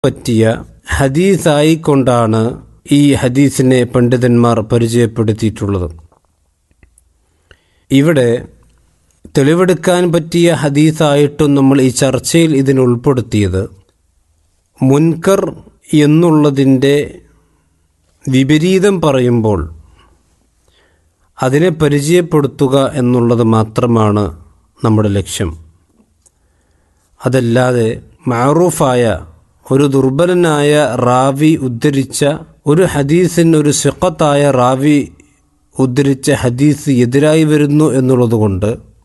പറ്റിയ ഹദീസായിക്കൊണ്ടാണ് ഈ ഹദീസിനെ പണ്ഡിതന്മാർ പരിചയപ്പെടുത്തിയിട്ടുള്ളത് ഇവിടെ തെളിവെടുക്കാൻ പറ്റിയ ഹദീസായിട്ടും നമ്മൾ ഈ ചർച്ചയിൽ ഇതിന് ഉൾപ്പെടുത്തിയത് മുൻകർ എന്നുള്ളതിൻ്റെ വിപരീതം പറയുമ്പോൾ അതിനെ പരിചയപ്പെടുത്തുക എന്നുള്ളത് മാത്രമാണ് നമ്മുടെ ലക്ഷ്യം അതല്ലാതെ മാറൂഫായ ഒരു ദുർബലനായ റാവി ഉദ്ധരിച്ച ഒരു ഹദീസിന് ഒരു സിഖത്തായ റാവി ഉദ്ധരിച്ച ഹദീസ് എതിരായി വരുന്നു എന്നുള്ളതുകൊണ്ട്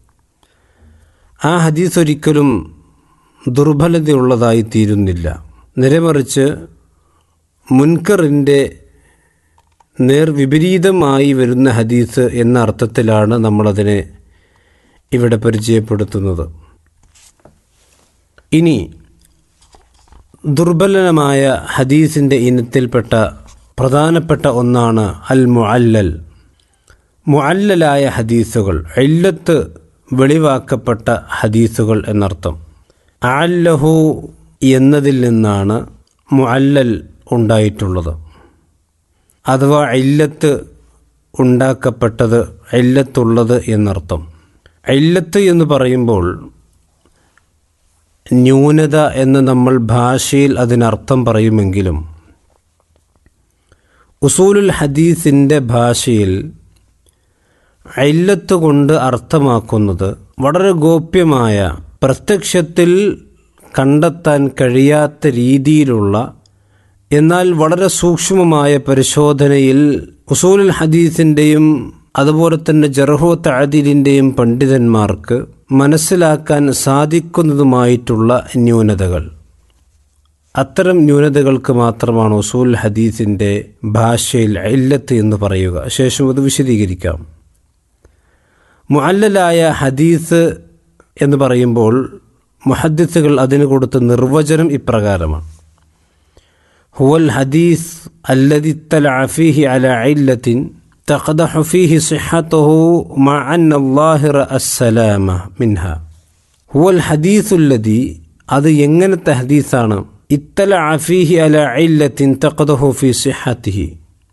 ആ ഹദീസ് ഒരിക്കലും ദുർബലതയുള്ളതായി തീരുന്നില്ല നേരെമറിച്ച് മുൻകറിൻ്റെ നേർവിപരീതമായി വരുന്ന ഹദീസ് എന്ന അർത്ഥത്തിലാണ് നമ്മളതിനെ ഇവിടെ പരിചയപ്പെടുത്തുന്നത് ഇനി ദുർബലമായ ഹദീസിൻ്റെ ഇനത്തിൽപ്പെട്ട പ്രധാനപ്പെട്ട ഒന്നാണ് അൽ മുഅല്ലൽ മുഅല്ലലായ ഹദീസുകൾ ഇല്ലത്ത് വെളിവാക്കപ്പെട്ട ഹദീസുകൾ എന്നർത്ഥം അല്ലഹു എന്നതിൽ നിന്നാണ് മുഅല്ലൽ ഉണ്ടായിട്ടുള്ളത് അഥവാ ഇല്ലത്ത് ഉണ്ടാക്കപ്പെട്ടത് ഇല്ലത്തുള്ളത് എന്നർത്ഥം ഇല്ലത്ത് എന്ന് പറയുമ്പോൾ ന്യൂനത എന്ന് നമ്മൾ ഭാഷയിൽ അതിനർത്ഥം പറയുമെങ്കിലും ഉസൂലുൽ ഹദീസിൻ്റെ ഭാഷയിൽ ഇല്ലത്ത് കൊണ്ട് അർത്ഥമാക്കുന്നത് വളരെ ഗോപ്യമായ പ്രത്യക്ഷത്തിൽ കണ്ടെത്താൻ കഴിയാത്ത രീതിയിലുള്ള എന്നാൽ വളരെ സൂക്ഷ്മമായ പരിശോധനയിൽ ഉസൂലുൽ ഹദീസിൻ്റെയും അതുപോലെ തന്നെ ജർഹോ താദിലിൻ്റെയും പണ്ഡിതന്മാർക്ക് മനസ്സിലാക്കാൻ സാധിക്കുന്നതുമായിട്ടുള്ള ന്യൂനതകൾ അത്തരം ന്യൂനതകൾക്ക് മാത്രമാണ് ഉസൂൽ ഹദീസിൻ്റെ ഭാഷയിൽ ഇല്ലത്ത് എന്ന് പറയുക ശേഷം അത് വിശദീകരിക്കാം മുഅല്ലലായ ഹദീസ് എന്ന് പറയുമ്പോൾ മുഹദ്ദിസുകൾ അതിന് കൊടുത്ത നിർവചനം ഇപ്രകാരമാണ് ഹുവൽ ഹദീസ് അല്ലതി തലഅഫീഹി അല ഇല്ലത്തിൻ تقدح فيه صحته مع أن الظاهر السلامة منها هو الحديث الذي അത് എങ്ങനത്തെ ഹദീസാണ് ഇത്തല അഫീഹി അല ഇല്ലത്തിൻ തഖദഹു ഫി സിഹത്തിഹി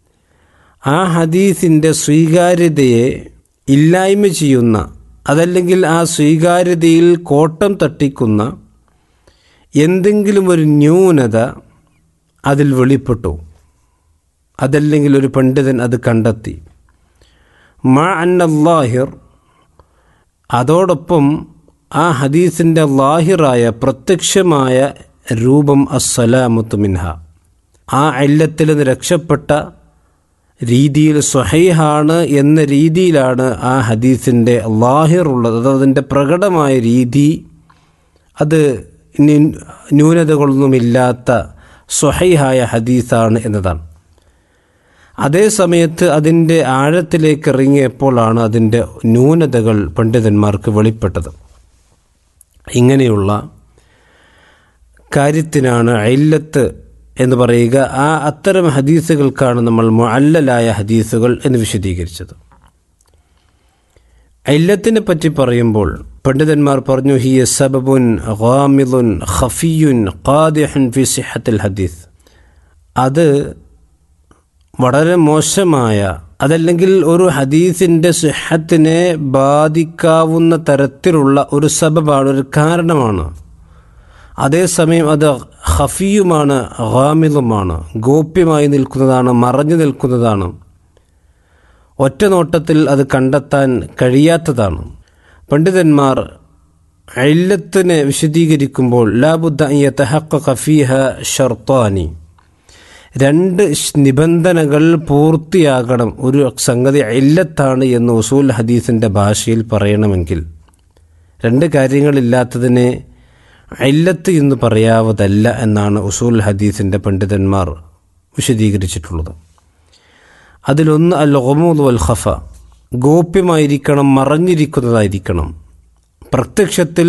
ആ ഹദീസിൻ്റെ സ്വീകാര്യതയെ ഇല്ലായ്മ ചെയ്യുന്ന അതല്ലെങ്കിൽ ആ സ്വീകാര്യതയിൽ കോട്ടം തട്ടിക്കുന്ന എന്തെങ്കിലും ഒരു ന്യൂനത അതിൽ വെളിപ്പെട്ടു അതല്ലെങ്കിൽ ഒരു പണ്ഡിതൻ അത് കണ്ടെത്തി മാ അന്നല്ലാഹിർ അതോടൊപ്പം ആ ഹദീസിൻ്റെ ലാഹിറായ പ്രത്യക്ഷമായ രൂപം അസ്സലാമത്ത് മിൻഹ ആ അല്ലത്തിൽ നിന്ന് രക്ഷപ്പെട്ട രീതിയിൽ സ്വഹൈഹാണ് എന്ന രീതിയിലാണ് ആ ഹദീസിൻ്റെ ലാഹിറുള്ളത് അത് അതിൻ്റെ പ്രകടമായ രീതി അത് ന്യൂനതകളൊന്നുമില്ലാത്ത സ്വഹൈഹായ ഹദീസാണ് എന്നതാണ് അതേ സമയത്ത് അതിൻ്റെ ആഴത്തിലേക്ക് ഇറങ്ങിയപ്പോഴാണ് അതിൻ്റെ ന്യൂനതകൾ പണ്ഡിതന്മാർക്ക് വെളിപ്പെട്ടത് ഇങ്ങനെയുള്ള കാര്യത്തിനാണ് ഐല്ലത്ത് എന്ന് പറയുക ആ അത്തരം ഹദീസുകൾക്കാണ് നമ്മൾ മുഅല്ലലായ ഹദീസുകൾ എന്ന് വിശദീകരിച്ചത് ഐല്ലത്തിനെ പറ്റി പറയുമ്പോൾ പണ്ഡിതന്മാർ പറഞ്ഞു ഹിയ സബബുൻ ഖാമിദുൻ ഖഫിയുൻ ഖാദിഹുൻ ഫി സിഹത്തിൽ ഹദീസ് അത് വളരെ മോശമായ അതല്ലെങ്കിൽ ഒരു ഹദീസിൻ്റെ സിഹത്തിനെ ബാധിക്കാവുന്ന തരത്തിലുള്ള ഒരു സബബാണ് ഒരു കാരണമാണ് അതേസമയം അത് ഹഫിയുമാണ് ഹാമിലുമാണ് ഗോപ്യമായി നിൽക്കുന്നതാണ് മറഞ്ഞു നിൽക്കുന്നതാണ് ഒറ്റ നോട്ടത്തിൽ അത് കണ്ടെത്താൻ കഴിയാത്തതാണ് പണ്ഡിതന്മാർ അല്ലത്തിനെ വിശദീകരിക്കുമ്പോൾ ലാബുദ്ദ യതഹഖ ഖഫീഹ ഷർത്താനി രണ്ട് നിബന്ധനകൾ പൂർത്തിയാകണം ഒരു സംഗതി ഇല്ലത്താണ് എന്ന് ഉസൂൽ ഹദീസിൻ്റെ ഭാഷയിൽ പറയണമെങ്കിൽ രണ്ട് കാര്യങ്ങളില്ലാത്തതിനെ ഇല്ലത്ത് എന്ന് പറയാവതല്ല എന്നാണ് ഉസൂൽ ഹദീസിൻ്റെ പണ്ഡിതന്മാർ വിശദീകരിച്ചിട്ടുള്ളത് അതിലൊന്ന് അൽ ഒമൂദ് വൽ ഖഫ ഗോപ്യമായിരിക്കണം മറഞ്ഞിരിക്കുന്നതായിരിക്കണം പ്രത്യക്ഷത്തിൽ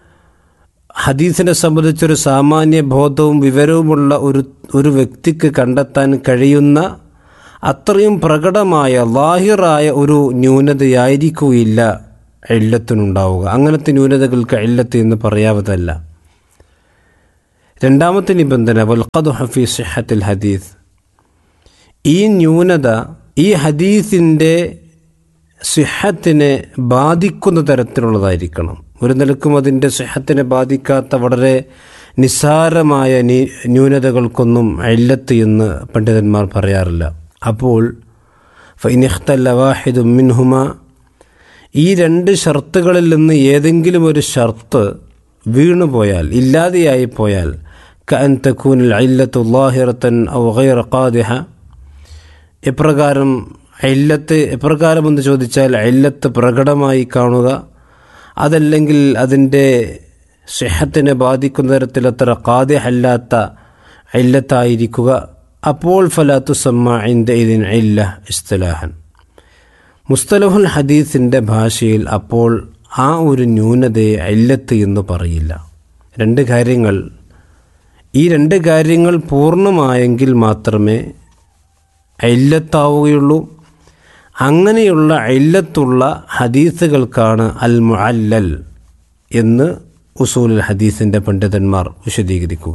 ഹദീസിനെ സംബന്ധിച്ചൊരു സാമാന്യ ബോധവും വിവരവുമുള്ള ഒരു ഒരു വ്യക്തിക്ക് കണ്ടെത്താൻ കഴിയുന്ന അത്രയും പ്രകടമായ ലാഹിറായ ഒരു ന്യൂനതയായിരിക്കുകയില്ല എല്ലത്തിനുണ്ടാവുക അങ്ങനത്തെ ന്യൂനതകൾക്ക് എല്ലത്ത് എന്ന് പറയാവതല്ല രണ്ടാമത്തെ നിബന്ധന വൽഖദ് ഹഫി സിഹത്തിൽ ഹദീസ് ഈ ന്യൂനത ഈ ഹദീസിൻ്റെ സിഹത്തിനെ ബാധിക്കുന്ന തരത്തിലുള്ളതായിരിക്കണം ഒരു നിലക്കും അതിൻ്റെ സിഹത്തിനെ ബാധിക്കാത്ത വളരെ നിസ്സാരമായ ന്യൂനതകൾക്കൊന്നും അല്ലത്ത് എന്ന് പണ്ഡിതന്മാർ പറയാറില്ല അപ്പോൾ ഫൈനിഖ്തല്ല വാഹിദും മിൻഹുമ ഈ രണ്ട് ഷർത്തുകളിൽ നിന്ന് ഏതെങ്കിലും ഒരു ഷർത്ത് വീണുപോയാൽ ഇല്ലാതെയായി പോയാൽ കഅൻ തക്കൂനിൽ അല്ലത്തു ലാഹിറത്തൻ ഔ ഗൈറ ഖാദിഹ എപ്രകാരം അല്ലത്ത് എപ്രകാരമെന്ന് ചോദിച്ചാൽ അല്ലത്ത് പ്രകടമായി കാണുക അതല്ലെങ്കിൽ അതിൻ്റെ സെഹത്തിനെ ബാധിക്കുന്ന തരത്തിൽ അത്ര കാദ്യഹല്ലാത്ത അല്ലത്തായിരിക്കുക അപ്പോൾ ഫലാത്തു സമ്മ ഇന്ത ഇതിൻ ഇല്ല ഇസ്തലാഹൻ മുസ്തലഹുൽ ഹദീസിൻ്റെ ഭാഷയിൽ അപ്പോൾ ആ ഒരു ന്യൂനതയെ അല്ലത്ത് എന്ന് പറയില്ല രണ്ട് കാര്യങ്ങൾ ഈ രണ്ട് കാര്യങ്ങൾ പൂർണ്ണമായെങ്കിൽ മാത്രമേ അല്ലത്താവുകയുള്ളൂ അങ്ങനെയുള്ള അല്ലത്തുള്ള ഹദീസുകൾക്കാണ് അൽ മുഅല്ലൽ എന്ന് ഉസൂലുൽ ഹദീസിൻ്റെ പണ്ഡിതന്മാർ വിശദീകരിക്കുക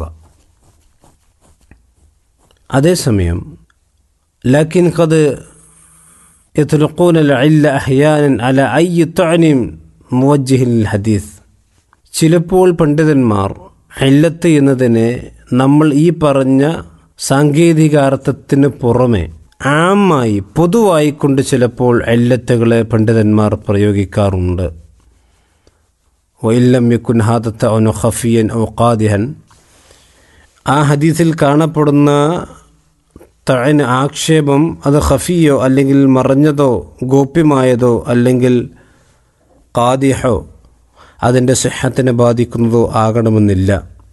അതേസമയം ലാക്കിൻ കത് يطلقون العلة أحيانا على أي طعن موجه للحديث ചിലപ്പോൾ പണ്ഡിതന്മാർ അല്ലത്ത് എന്നതിനെ നമ്മൾ ഈ പറഞ്ഞ സാങ്കേതികാർത്ഥത്തിന് പുറമെ ആമായി പൊതുവായി കൊണ്ട് ചിലപ്പോൾ അല്ലത്തുകളെ പണ്ഡിതന്മാർ പ്രയോഗിക്കാറുണ്ട് വൈല്ലം യക്കുൻ ഹാദത്ത ഒനു ഖഫിയൻ ഔ ഖാദിഹൻ ആ ഹദീസിൽ കാണപ്പെടുന്ന തഴന് ആക്ഷേപം അത് ഖഫിയോ അല്ലെങ്കിൽ മറഞ്ഞതോ ഗോപ്യമായതോ അല്ലെങ്കിൽ ഖാദിഹോ അതിൻ്റെ സിഹത്തിനെ ബാധിക്കുന്നതോ ആകണമെന്നില്ല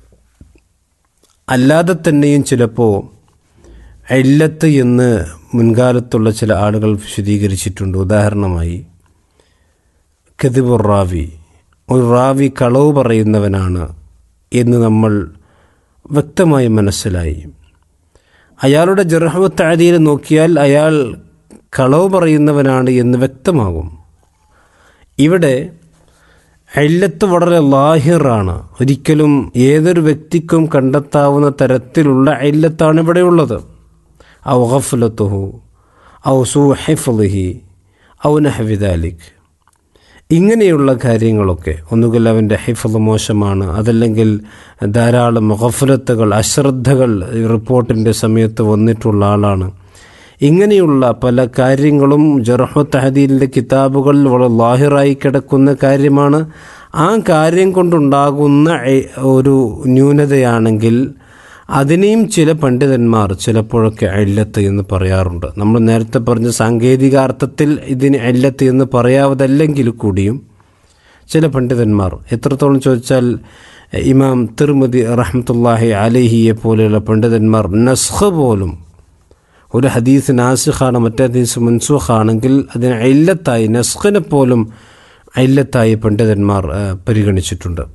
അല്ലാതെ തന്നെയും ചിലപ്പോൾ ഇല്ലത്ത് എന്ന് മുൻകാലത്തുള്ള ചില ആളുകൾ വിശദീകരിച്ചിട്ടുണ്ട് ഉദാഹരണമായി കെതിബുർ റാവി ഒരു റാവി കളവ് പറയുന്നവനാണ് എന്ന് നമ്മൾ വ്യക്തമായി മനസ്സിലായി അയാളുടെ ജർഹമത്താരിയിൽ നോക്കിയാൽ അയാൾ കളവ് പറയുന്നവനാണ് എന്ന് വ്യക്തമാകും ഇവിടെ അല്ലത്ത് വളരെ ലാഹിറാണ് ഒരിക്കലും ഏതൊരു വ്യക്തിക്കും കണ്ടെത്താവുന്ന തരത്തിലുള്ള അല്ലത്താണ് ഇവിടെയുള്ളത് ഔ ഗഫലത്തുഹു ഔ സൂ ഹെഫ്ലിഹി ഔ നഹവിദാലിക് ഇങ്ങനെയുള്ള കാര്യങ്ങളൊക്കെ ഒന്നുകിൽ അവൻ്റെ ഹിഫൽ മോശമാണ് അതല്ലെങ്കിൽ ധാരാളം ഗഫലത്തുകൾ അശ്രദ്ധകൾ റിപ്പോർട്ടിൻ്റെ സമയത്ത് വന്നിട്ടുള്ള ആളാണ് ഇങ്ങനെയുള്ള പല കാര്യങ്ങളും ജർഹത്ത് ഹദീലിൻ്റെ കിതാബുകളിൽ വളരെ ലാഹിറായി കിടക്കുന്ന കാര്യമാണ് ആ കാര്യം കൊണ്ടുണ്ടാകുന്ന ഒരു ന്യൂനതയാണെങ്കിൽ അതിനെയും ചില പണ്ഡിതന്മാർ ചിലപ്പോഴൊക്കെ അല്ലത്ത് എന്ന് പറയാറുണ്ട് നമ്മൾ നേരത്തെ പറഞ്ഞ സാങ്കേതിക അർത്ഥത്തിൽ ഇതിന് അല്ലത്ത് എന്ന് പറയാവതല്ലെങ്കിൽ കൂടിയും ചില പണ്ഡിതന്മാർ എത്രത്തോളം ചോദിച്ചാൽ ഇമാം തിർമതി റഹ്മത്തുല്ലാഹി അലഹിയെ പോലെയുള്ള പണ്ഡിതന്മാർ നസ്ഖ പോലും ഒരു ഹദീസ് നാസിഖാണ് മറ്റേ ഹദീസ് മുൻസുഖാണെങ്കിൽ അതിന് അല്ലത്തായി നസ്ഖിനെ പോലും അല്ലത്തായി പണ്ഡിതന്മാർ പരിഗണിച്ചിട്ടുണ്ട്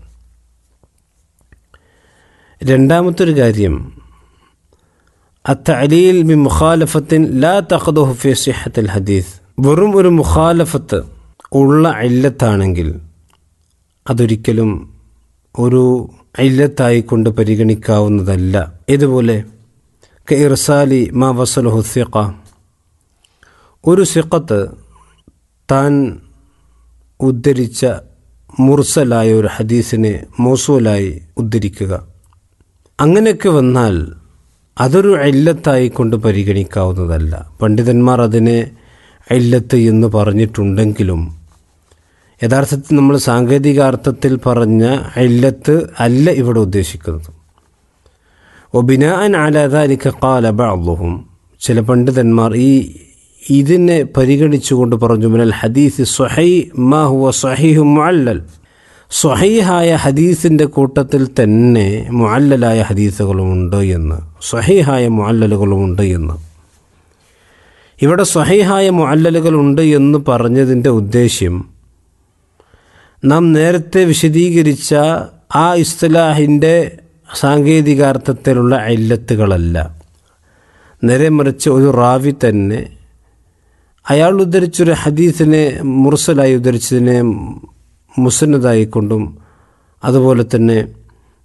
രണ്ടാമത്തൊരു കാര്യം അത്തലീൽ ബി മുഖാലഫത്തിൻ ലാ തഖദുഹു ഫി സിഹത്തിൽ ഹദീസ് വെറും ഒരു മുഖാലഫത്ത് ഉള്ള അല്ലത്താണെങ്കിൽ അതൊരിക്കലും ഒരു അല്ലത്തായി കൊണ്ട് പരിഗണിക്കാവുന്നതല്ല ഇതുപോലെ ഇർസാലി മാ വസലുഹു സിഖ ഒരു സിഖത്ത് താൻ ഉദ്ധരിച്ച മുർസലായ ഒരു ഹദീസിനെ മോസൂലായി ഉദ്ധരിക്കുക അങ്ങനെയൊക്കെ വന്നാൽ അതൊരു അല്ലത്തായി കൊണ്ട് പരിഗണിക്കാവുന്നതല്ല പണ്ഡിതന്മാർ അതിനെ അല്ലത്ത് എന്ന് പറഞ്ഞിട്ടുണ്ടെങ്കിലും യഥാർത്ഥത്തിൽ നമ്മൾ സാങ്കേതിക അർത്ഥത്തിൽ പറഞ്ഞ അല്ലത്ത് അല്ല ഇവിടെ ഉദ്ദേശിക്കുന്നത് ഒബിനാൻ ആലാദാലിക്ക കാല ബഅ്ളുഹും ചില പണ്ഡിതന്മാർ ഈ ഇതിനെ പരിഗണിച്ചുകൊണ്ട് പറഞ്ഞു മിനൽ ഹദീസ് സ്വഹൈ മാ ഹുവ സ്വഹീഹു മുഅല്ലൽ സ്വഹീഹായ ഹദീസിൻ്റെ കൂട്ടത്തിൽ തന്നെ മുഅല്ലലായ ഹദീസുകളുമുണ്ട് എന്ന് സ്വഹീഹായ മുഅല്ലലുകളുമുണ്ട് എന്ന് ഇവിടെ സ്വഹീഹായ മുഅല്ലലുകളുണ്ട് എന്ന് പറഞ്ഞതിൻ്റെ ഉദ്ദേശ്യം നാം നേരത്തെ വിശദീകരിച്ച ആ ഇസ്തലാഹിൻ്റെ സാങ്കേതികാർത്ഥത്തിലുള്ള അല്ലത്തുകളല്ല നേരെ മറിച്ച് ഒരു റാവി തന്നെ അയാൾ ഉദ്ധരിച്ചൊരു ഹദീസിനെ മുർസലായി ഉദ്ധരിച്ചതിനെ മുസന്നതായിക്കൊണ്ടും അതുപോലെ തന്നെ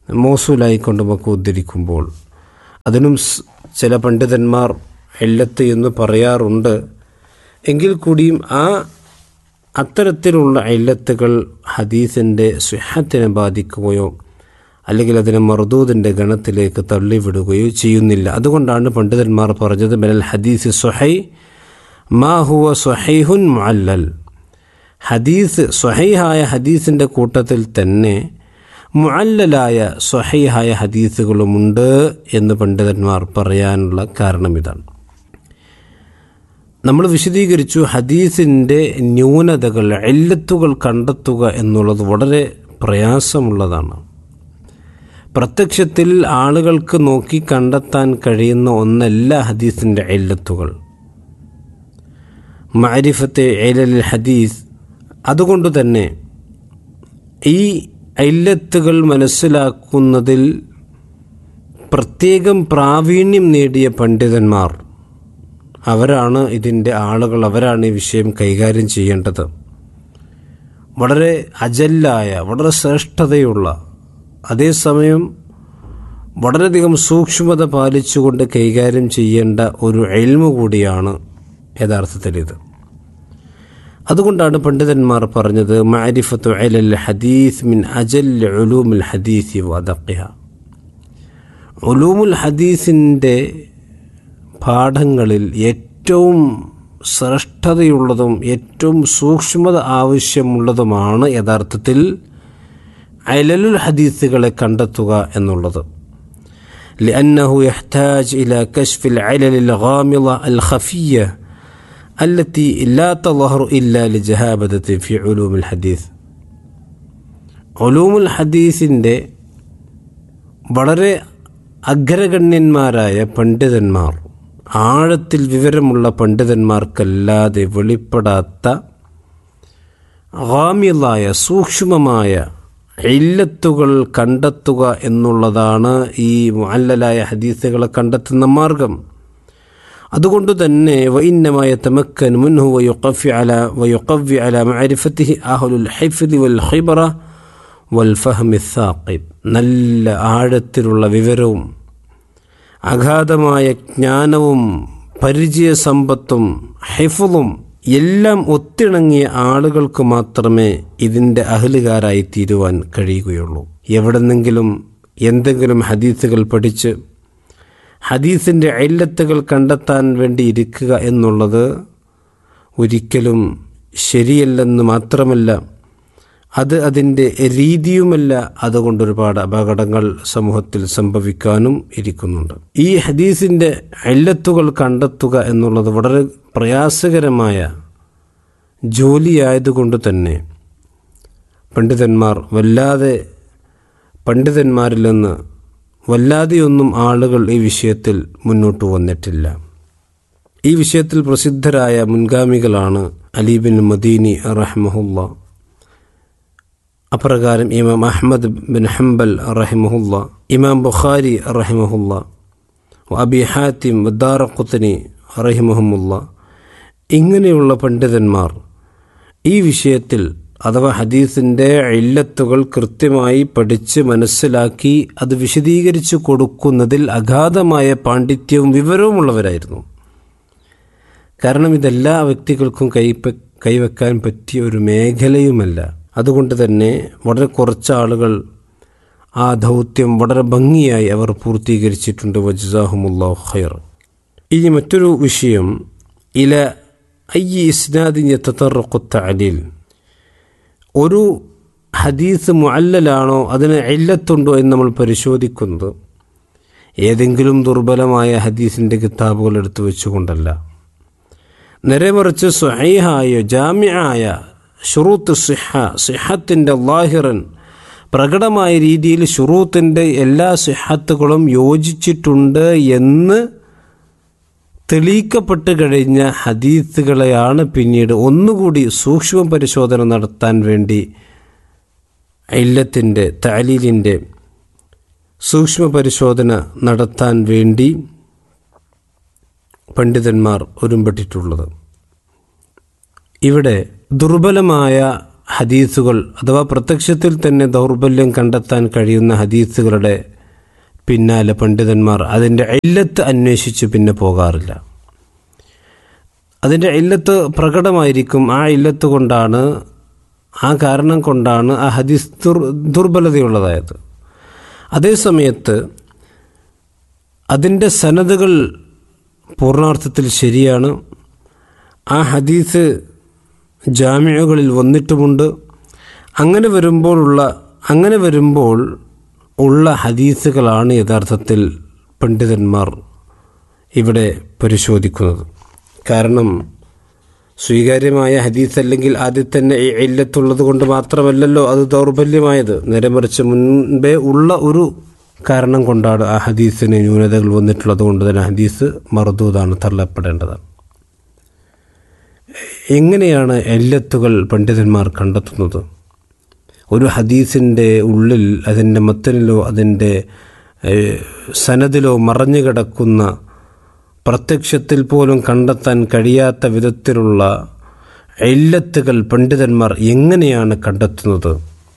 മോസൂലായിക്കൊണ്ട് നമുക്ക് ഉദ്ധരിക്കുമ്പോൾ അതിനും സ് ചില പണ്ഡിതന്മാർ എല്ലത്ത് എന്ന് പറയാറുണ്ട് എങ്കിൽ കൂടിയും ആ അത്തരത്തിലുള്ള ഇല്ലത്തുകൾ ഹദീസിൻ്റെ സുഹത്തിനെ ബാധിക്കുകയോ അല്ലെങ്കിൽ അതിനെ മർദൂദിൻ്റെ ഗണത്തിലേക്ക് തള്ളിവിടുകയോ ചെയ്യുന്നില്ല അതുകൊണ്ടാണ് പണ്ഡിതന്മാർ പറഞ്ഞത് ബനൽ ഹദീസ് സുഹൈ മാ ഹുവ സുഹൈഹുൻ മുഅല്ലൽ ഹദീസ് സ്വഹൈഹായ ഹദീസിൻ്റെ കൂട്ടത്തിൽ തന്നെ മുഅല്ലലായ സ്വഹൈഹായ ഹദീസുകളുമുണ്ട് എന്ന് പണ്ഡിതന്മാർ പറയാനുള്ള കാരണം ഇതാണ് നമ്മൾ വിശദീകരിച്ചു ഹദീസിൻ്റെ ന്യൂനതകൾ എല്ലത്തുകൾ കണ്ടെത്തുക എന്നുള്ളത് വളരെ പ്രയാസമുള്ളതാണ് പ്രത്യക്ഷത്തിൽ ആളുകൾക്ക് നോക്കി കണ്ടെത്താൻ കഴിയുന്ന ഒന്നല്ല ഹദീസിൻ്റെ എല്ലത്തുകൾ മാരിഫത്തെ ഏലൽ ഹദീസ് അതുകൊണ്ട് തന്നെ ഈ ഐല്ലത്തുകൾ മനസ്സിലാക്കുന്നതിൽ പ്രത്യേകം പ്രാവീണ്യം നേടിയ പണ്ഡിതന്മാർ അവരാണ് ഇതിൻ്റെ ആളുകൾ അവരാണ് ഈ വിഷയം കൈകാര്യം ചെയ്യേണ്ടത് വളരെ അജല്ലായ വളരെ ശ്രേഷ്ഠതയുള്ള അതേസമയം വളരെയധികം സൂക്ഷ്മത പാലിച്ചുകൊണ്ട് കൈകാര്യം ചെയ്യേണ്ട ഒരു എൽമ കൂടിയാണ് യഥാർത്ഥത്തിൽ ഇത് അതുകൊണ്ടാണ് പണ്ഡിതന്മാർ പറഞ്ഞത് മാരിഫത്തു അലൽ ഹദീസ് മിൻ അജൽ ഉലൂമുൽ ഹദീസ് വദഖിഹ ഉലൂമുൽ ഹദീസിൻ്റെ പാഠങ്ങളിൽ ഏറ്റവും ശ്രേഷ്ഠതയുള്ളതും ഏറ്റവും സൂക്ഷ്മത ആവശ്യമുള്ളതുമാണ് യഥാർത്ഥത്തിൽ അലലുൽ ഹദീസുകളെ കണ്ടെത്തുക എന്നുള്ളത് لأنه يحتاج إلى كشف العلل الغامضة الخفية التي لا تظهر إلا لجهابة في علوم الحديث علوم الحديثിൻ്റെ വളരെ അഗ്രഗണ്യന്മാരായ പണ്ഡിതന്മാർ ആഴത്തിൽ വിവരമുള്ള പണ്ഡിതന്മാർക്കല്ലാതെ വെളിപ്പെടാത്ത ഗാമ്യലായ സൂക്ഷ്മമായ ഇല്ലത്തുകൾ കണ്ടെത്തുക എന്നുള്ളതാണ് ഈ മുഅല്ലലായ ഹദീസുകളെ കണ്ടെത്തുന്ന മാർഗം അതുകൊണ്ട് തന്നെ വൈന്നമായ തമക്കൻ മുൻഹു വയുഖഫി അല വയുഖവി അല മഅരിഫത്തിഹി അഹ്ലുൽ ഹിഫ്ദി വൽ ഖിബ്റ വൽ ഫഹ്മി സാഖിബ് നല്ല ആഴത്തിലുള്ള വിവരവും അഗാധമായ ജ്ഞാനവും പരിചയസമ്പത്തും ഹിഫുളും എല്ലാം ഒത്തിണങ്ങിയ ആളുകൾക്ക് മാത്രമേ ഇതിൻ്റെ അഹലുകാരായി തീരുവാൻ കഴിയുകയുള്ളൂ എവിടെന്നെങ്കിലും എന്തെങ്കിലും ഹദീസുകൾ പഠിച്ച് ഹദീസിൻ്റെ അയല്ലത്തുകൾ കണ്ടെത്താൻ വേണ്ടി ഇരിക്കുക എന്നുള്ളത് ഒരിക്കലും ശരിയല്ലെന്ന് മാത്രമല്ല അത് അതിൻ്റെ രീതിയുമല്ല അതുകൊണ്ട് ഒരുപാട് അപകടങ്ങൾ സമൂഹത്തിൽ സംഭവിക്കാനും ഇരിക്കുന്നുണ്ട് ഈ ഹദീസിൻ്റെ അല്ലത്തുകൾ കണ്ടെത്തുക എന്നുള്ളത് വളരെ പ്രയാസകരമായ ജോലിയായതുകൊണ്ട് തന്നെ പണ്ഡിതന്മാർ വല്ലാതെ പണ്ഡിതന്മാരിൽ നിന്ന് വല്ലാതെയൊന്നും ആളുകൾ ഈ വിഷയത്തിൽ മുന്നോട്ട് വന്നിട്ടില്ല ഈ വിഷയത്തിൽ പ്രസിദ്ധരായ മുൻഗാമികളാണ് അലീബിൻ മദീനി റഹ്മഹുല്ല അപ്രകാരം ഇമാം അഹമ്മദ് ബിൻ ഹംബൽ റഹിമഹുല്ല ഇമാം ബുഖാരി റഹിമഹുല്ല അബി ഹാത്തിം വദ്ദാറഖുത്തനി റഹിമഹമുല്ല ഇങ്ങനെയുള്ള പണ്ഡിതന്മാർ ഈ വിഷയത്തിൽ അഥവാ ഹദീസിൻ്റെ ഇല്ലത്തുകൾ കൃത്യമായി പഠിച്ച് മനസ്സിലാക്കി അത് വിശദീകരിച്ചു കൊടുക്കുന്നതിൽ അഗാധമായ പാണ്ഡിത്യവും വിവരവുമുള്ളവരായിരുന്നു കാരണം ഇതെല്ലാ വ്യക്തികൾക്കും കൈ കൈവെക്കാൻ പറ്റിയ ഒരു മേഖലയുമല്ല അതുകൊണ്ട് തന്നെ വളരെ കുറച്ച് ആളുകൾ ആ ദൗത്യം വളരെ ഭംഗിയായി അവർ പൂർത്തീകരിച്ചിട്ടുണ്ട് വജാഹുമുല്ലാ ഖൈർ ഇനി മറ്റൊരു വിഷയം ഇല അയ്യ ഇസ്നാദിൻ തത്തറക്കുത്ത അലിൽ ഒരു ഹദീസ് മുഅല്ലലാണോ അതിന് ഇല്ലത്തുണ്ടോ എന്ന് നമ്മൾ പരിശോധിക്കുന്നത് ഏതെങ്കിലും ദുർബലമായ ഹദീസിൻ്റെ കിതാബുകൾ എടുത്തു വെച്ചുകൊണ്ടല്ല നേരെ മറിച്ച് സ്വഹൈഹായ ജാമ്യായ ഷുറൂത്ത് സിഹ സിഹത്തിൻ്റെ ലാഹിറൻ പ്രകടമായ രീതിയിൽ ഷുറൂത്തിൻ്റെ എല്ലാ സിഹത്തുകളും യോജിച്ചിട്ടുണ്ട് എന്ന് തെളിയിക്കപ്പെട്ട് കഴിഞ്ഞ ഹദീസുകളെയാണ് പിന്നീട് ഒന്നുകൂടി സൂക്ഷ്മ പരിശോധന നടത്താൻ വേണ്ടി ഇല്ലത്തിൻ്റെ താലീലിൻ്റെ സൂക്ഷ്മ പരിശോധന നടത്താൻ വേണ്ടി പണ്ഡിതന്മാർ ഒരുമ്പെട്ടിട്ടുള്ളത് ഇവിടെ ദുർബലമായ ഹദീസുകൾ അഥവാ പ്രത്യക്ഷത്തിൽ തന്നെ ദൗർബല്യം കണ്ടെത്താൻ കഴിയുന്ന ഹദീസുകളുടെ പിന്നാലെ പണ്ഡിതന്മാർ അതിൻ്റെ ഇല്ലത്ത് അന്വേഷിച്ച് പിന്നെ പോകാറില്ല അതിൻ്റെ ഇല്ലത്ത് പ്രകടമായിരിക്കും ആ ഇല്ലത്ത് കൊണ്ടാണ് ആ കാരണം കൊണ്ടാണ് ആ ഹദീസ് ദുർ ദുർബലതയുള്ളതായത് അതേസമയത്ത് അതിൻ്റെ സനതുകൾ പൂർണ്ണാർത്ഥത്തിൽ ശരിയാണ് ആ ഹദീസ് ജാമ്യകളിൽ വന്നിട്ടുമുണ്ട് അങ്ങനെ വരുമ്പോഴുള്ള അങ്ങനെ വരുമ്പോൾ ഉള്ള ഹദീസുകളാണ് യഥാർത്ഥത്തിൽ പണ്ഡിതന്മാർ ഇവിടെ പരിശോധിക്കുന്നത് കാരണം സ്വീകാര്യമായ ഹദീസ് അല്ലെങ്കിൽ ആദ്യം തന്നെ ഈ ഇല്ലത്തുള്ളത് കൊണ്ട് മാത്രമല്ലല്ലോ അത് ദൗർബല്യമായത് നേരെ മറിച്ച് മുൻപേ ഉള്ള ഒരു കാരണം കൊണ്ടാണ് ആ ഹദീസിന് ന്യൂനതകൾ വന്നിട്ടുള്ളത് കൊണ്ട് തന്നെ ഹദീസ് മറുദൂതാണ് തള്ളപ്പെടേണ്ടതാണ് എങ്ങനെയാണ് എല്ലത്തുകൾ പണ്ഡിതന്മാർ കണ്ടെത്തുന്നത് ഒരു ഹദീസിൻ്റെ ഉള്ളിൽ അതിൻ്റെ മത്തനിലോ അതിൻ്റെ ഏഹ്, സനദിലോ മറഞ്ഞു കിടക്കുന്ന പ്രത്യക്ഷത്തിൽ പോലും കണ്ടെത്താൻ കഴിയാത്ത വിധത്തിലുള്ള എല്ലത്തുകൾ പണ്ഡിതന്മാർ എങ്ങനെയാണ് കണ്ടെത്തുന്നത്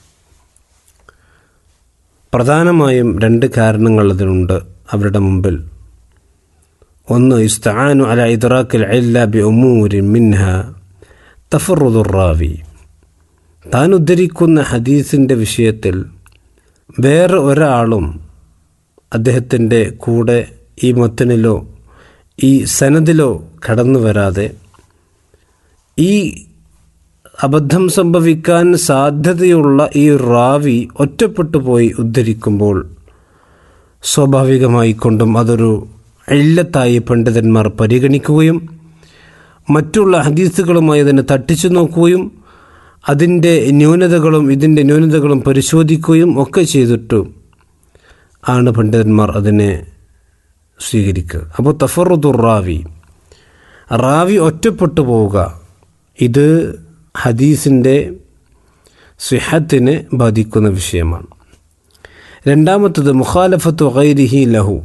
പ്രധാനമായും രണ്ട് കാരണങ്ങൾ അതിനുണ്ട് അവരുടെ മുമ്പിൽ ഒന്ന് ഇസ്താനു അല ഇദ്റാഖിൽ ഇല്ല ബി ഉമൂരി മിൻഹ തഫറുദുറാവി താൻ ഉദ്ധരിക്കുന്ന ഹദീസിൻ്റെ വിഷയത്തിൽ വേറെ ഒരാളും അദ്ദേഹത്തിൻ്റെ കൂടെ ഈ മത്തനിലോ ഈ സനദിലോ കടന്നു വരാതെ ഈ അബദ്ധം സംഭവിക്കാൻ സാധ്യതയുള്ള ഈ റാവി ഒറ്റപ്പെട്ടു പോയി ഉദ്ധരിക്കുമ്പോൾ സ്വാഭാവികമായി കൊണ്ടും അതൊരു ഇല്ലത്തായി പണ്ഡിതന്മാർ പരിഗണിക്കുകയും മറ്റുള്ള ഹദീസുകളുമായി അതിനെ തട്ടിച്ചു നോക്കുകയും അതിൻ്റെ ന്യൂനതകളും ഇതിൻ്റെ ന്യൂനതകളും പരിശോധിക്കുകയും ഒക്കെ ചെയ്തിട്ട് ആണ് പണ്ഡിതന്മാർ അതിനെ സ്വീകരിക്കുക അപ്പോൾ തഫറുദുർ റാവി റാവി ഒറ്റപ്പെട്ടു പോവുക ഇത് ഹദീസിൻ്റെ സിഹത്തിനെ ബാധിക്കുന്ന വിഷയമാണ് രണ്ടാമത്തത് മുഖാലഫത്ത് ഗൈരിഹി ലഹു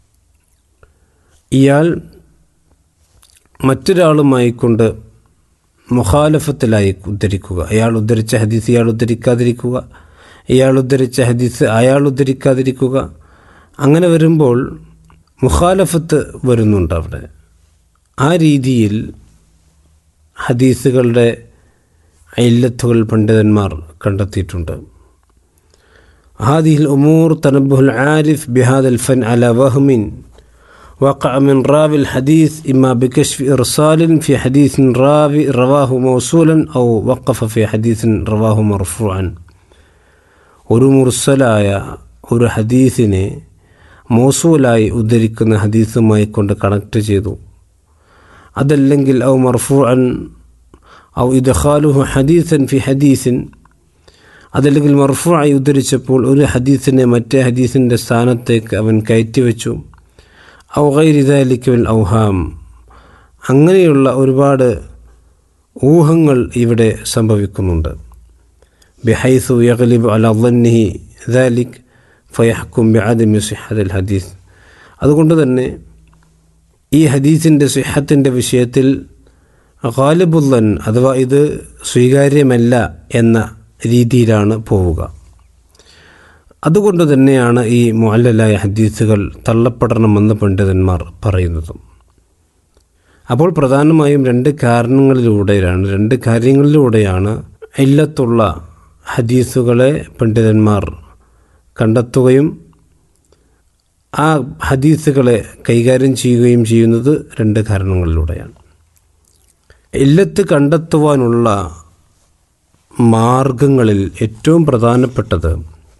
ഇയാൾ മറ്റൊരാളുമായി കൊണ്ട് മുഖാലഫത്തിലായി ഉദ്ധരിക്കുക അയാൾ ഉദ്ധരിച്ച ഹദീസ് ഇയാൾ ഉദ്ധരിക്കാതിരിക്കുക ഇയാൾ ഉദ്ധരിച്ച ഹദീസ് അയാൾ ഉദ്ധരിക്കാതിരിക്കുക അങ്ങനെ വരുമ്പോൾ മുഖാലഫത്ത് വരുന്നുണ്ട് അവിടെ ആ രീതിയിൽ ഹദീസുകളുടെ ഇല്ലത്തുകൾ പണ്ഡിതന്മാർ കണ്ടെത്തിയിട്ടുണ്ട് هذه الأمور تنبه العارف بهذا الفن على وهم وقع من راوي الحديث إما بكشف إرسال في حديث راوي رواه موصولا أو وقف في حديث رواه مرفوعا ഒരു മുർസലായ ഒരു ഹദീസിനെ മോസൂലായി ഉദ്ധരിക്കുന്ന ഹദീസുമായി കൊണ്ട് കണക്ട് ചെയ്തു അതല്ലെങ്കിൽ ഔ മർഫൂഅൻ ഔ ഇദ്ഖാലുഹു ഹദീസൻ ഫി ഹദീസിൻ അതല്ലെങ്കിൽ മർഫുആയി ഉദ്ധരിച്ചപ്പോൾ ഒരു ഹദീസിനെ മറ്റേ ഹദീസിൻ്റെ സ്ഥാനത്തേക്ക് അവൻ കയറ്റിവെച്ചു ഔ ഗൈരിദാലിക്കൽ ഔഹാം അങ്ങനെയുള്ള ഒരുപാട് ഊഹങ്ങൾ ഇവിടെ സംഭവിക്കുന്നുണ്ട് ബിഹൈസു യഗ്ലിബ് അല ظنه ذلك ഫയഹ്കും بعدم صحة الحديث അതുകൊണ്ട് തന്നെ ഈ ഹദീസിൻ്റെ സിഹത്തിൻ്റെ വിഷയത്തിൽ ഗാലിബുല്ലൻ അഥവാ ഇത് സ്വീകാര്യമല്ല എന്ന രീതിയിലാണ് പോവുക അതുകൊണ്ട് തന്നെയാണ് ഈ മുഅല്ലലായ ഹദീസുകൾ തള്ളപ്പെടണമെന്ന് പണ്ഡിതന്മാർ പറയുന്നതും അപ്പോൾ പ്രധാനമായും രണ്ട് കാരണങ്ങളിലൂടെയാണ് രണ്ട് കാര്യങ്ങളിലൂടെയാണ് ഇല്ലത്തുള്ള ഹദീസുകളെ പണ്ഡിതന്മാർ കണ്ടെത്തുകയും ആ ഹദീസുകളെ കൈകാര്യം ചെയ്യുകയും ചെയ്യുന്നത് രണ്ട് കാരണങ്ങളിലൂടെയാണ് ഇല്ലത്ത് കണ്ടെത്തുവാനുള്ള മാർഗങ്ങളിൽ ഏറ്റവും പ്രധാനപ്പെട്ടത്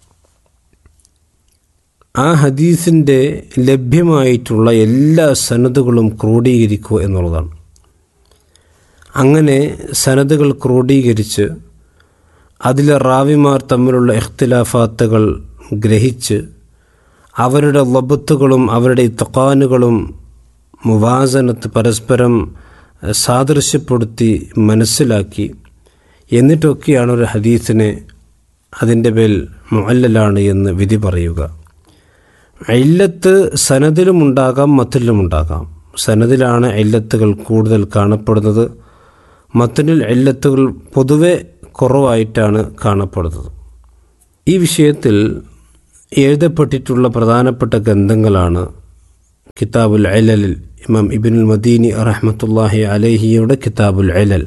ആ ഹദീസിൻ്റെ ലഭ്യമായിട്ടുള്ള എല്ലാ സനതുകളും ക്രോഡീകരിക്കുക എന്നുള്ളതാണ് അങ്ങനെ സനതുകൾ ക്രോഡീകരിച്ച് അതിലെ റാവിമാർ തമ്മിലുള്ള ഇഖ്തിലാഫാത്തുകൾ ഗ്രഹിച്ച് അവരുടെ ലബത്തുകളും അവരുടെ ഇത്തക്കാനുകളും മുവാസനത്ത് പരസ്പരം സാദൃശ്യപ്പെടുത്തി മനസ്സിലാക്കി എന്നിട്ടൊക്കെയാണ് ഒരു ഹദീസിനെ അതിൻ്റെ മേൽ മുഅല്ലലാണ് എന്ന് വിധി പറയുക ഇല്ലത്ത് സനദിലുമുണ്ടാകാം മത്തിലുമുണ്ടാകാം സനദിലാണ് ഇല്ലത്തുകൾ കൂടുതൽ കാണപ്പെടുന്നത് മത്തിനിൽ ഇല്ലത്തുകൾ പൊതുവെ കുറവായിട്ടാണ് കാണപ്പെടുന്നത് ഈ വിഷയത്തിൽ എഴുതപ്പെട്ടിട്ടുള്ള പ്രധാനപ്പെട്ട ഗ്രന്ഥങ്ങളാണ് കിതാബുൽ അലലിൽ ഇമാം ഇബിനുൽ മദീനി റഹ്മത്തുല്ലാഹി അലഹിയുടെ കിതാബുൽ അലൽ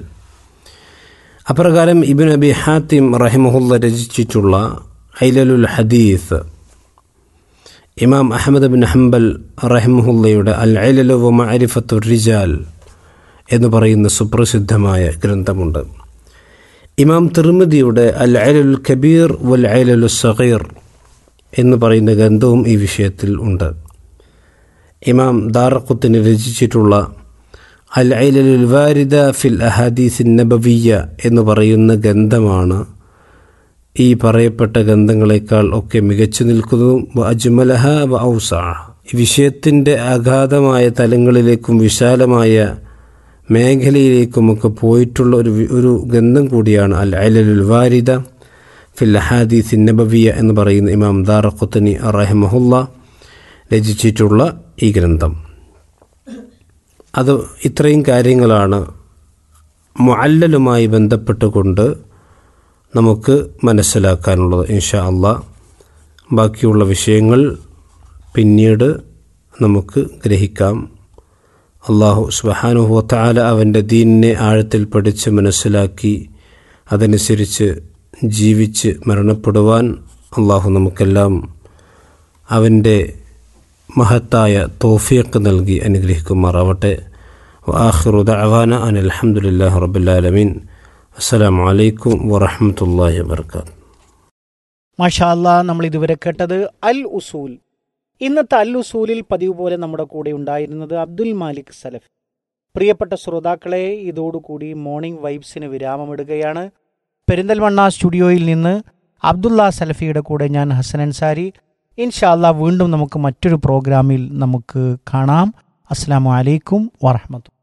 അപ്രകാരം ഇബിൻ അബി ഹാത്തിം റഹിമഹുല്ല രചിച്ചിട്ടുള്ള ഐലലുൽ ഹദീസ് ഇമാം അഹമ്മദ് ബിൻ ഹംബൽ റഹിമഹുല്ലയുടെ അൽ ഐലലു വ മഅരിഫത്തു റിജാൽ എന്ന് പറയുന്ന സുപ്രസിദ്ധമായ ഗ്രന്ഥമുണ്ട് ഇമാം തിർമിദിയുടെ അൽ ഐലലുൽ കബീർ വൽ ഐലലു സഗീർ എന്ന് പറയുന്ന ഗ്രന്ഥവും ഈ വിഷയത്തിൽ ഉണ്ട് ഇമാം ദാറഖുത്തിന് രചിച്ചിട്ടുള്ള അൽ ഐലലുൽ വാരിദ ഫിൽ അഹാദീസിൻ നബവിയ എന്ന് പറയുന്ന ഗ്രന്ഥമാണ് ഈ പറയപ്പെട്ട ഗ്രന്ഥങ്ങളെക്കാൾ ഒക്കെ മികച്ചു നിൽക്കുന്നതും വ അജ്മലഹ വ ഔസ ഈ വിഷയത്തിൻ്റെ അഗാധമായ തലങ്ങളിലേക്കും വിശാലമായ മേഖലയിലേക്കുമൊക്കെ പോയിട്ടുള്ള ഒരു വി- ഒരു ഗ്രന്ഥം കൂടിയാണ് അൽ ഐലലുൽ വാരിദ ഫിൽ അഹാദീസിൻ നബവിയ എന്ന് പറയുന്ന ഇമാം ദാറഖുത്തനി റഹ്മഹുല്ല രചിച്ചിട്ടുള്ള ഈ ഗ്രന്ഥം അത് ഇത്രയും കാര്യങ്ങളാണ് മുഅല്ലലുമായി ബന്ധപ്പെട്ടുകൊണ്ട് നമുക്ക് മനസ്സിലാക്കാനുള്ളത് ഇൻഷാ അള്ളാ ബാക്കിയുള്ള വിഷയങ്ങൾ പിന്നീട് നമുക്ക് ഗ്രഹിക്കാം അള്ളാഹു സുബഹാനുഹുവത്താല അവൻ്റെ ദീനിനെ ആഴത്തിൽ പഠിച്ച് മനസ്സിലാക്കി അതനുസരിച്ച് ജീവിച്ച് മരണപ്പെടുവാൻ അള്ളാഹു നമുക്കെല്ലാം അവൻ്റെ മഹത്തായ തോഫിയക്ക് നൽകി അനുഗ്രഹിക്കുമാറാവട്ടെ വാഹിറു ദഅവാന അൻ അൽഹംദുലില്ലാഹി റബ്ബിൽ ആലമീൻ അസ്സലാമു അലൈക്കും വറഹ്മത്തുള്ളാഹി വബർക്കാത്തു മാഷാല്ല നമ്മൾ ഇതുവരെ കേട്ടത് അൽ ഉസൂൽ ഇന്നത്തെ അൽ ഉസൂലിൽ പതിവ് പോലെ നമ്മുടെ കൂടെ ഉണ്ടായിരുന്നത് അബ്ദുൽ മാലിക് സലഫ് പ്രിയപ്പെട്ട ശ്രോതാക്കളെ ഇതോടുകൂടി മോർണിംഗ് വൈബ്സിന് വിരാമമിടുകയാണ് പെരിന്തൽമണ്ണ സ്റ്റുഡിയോയിൽ നിന്ന് അബ്ദുള്ള സലഫിയുടെ കൂടെ ഞാൻ ഹസൻ അൻസാരി ഇൻഷാല്ല വീണ്ടും നമുക്ക് മറ്റൊരു പ്രോഗ്രാമിൽ നമുക്ക് കാണാം അസ്സാം വലൈക്കും വാഹമത്തു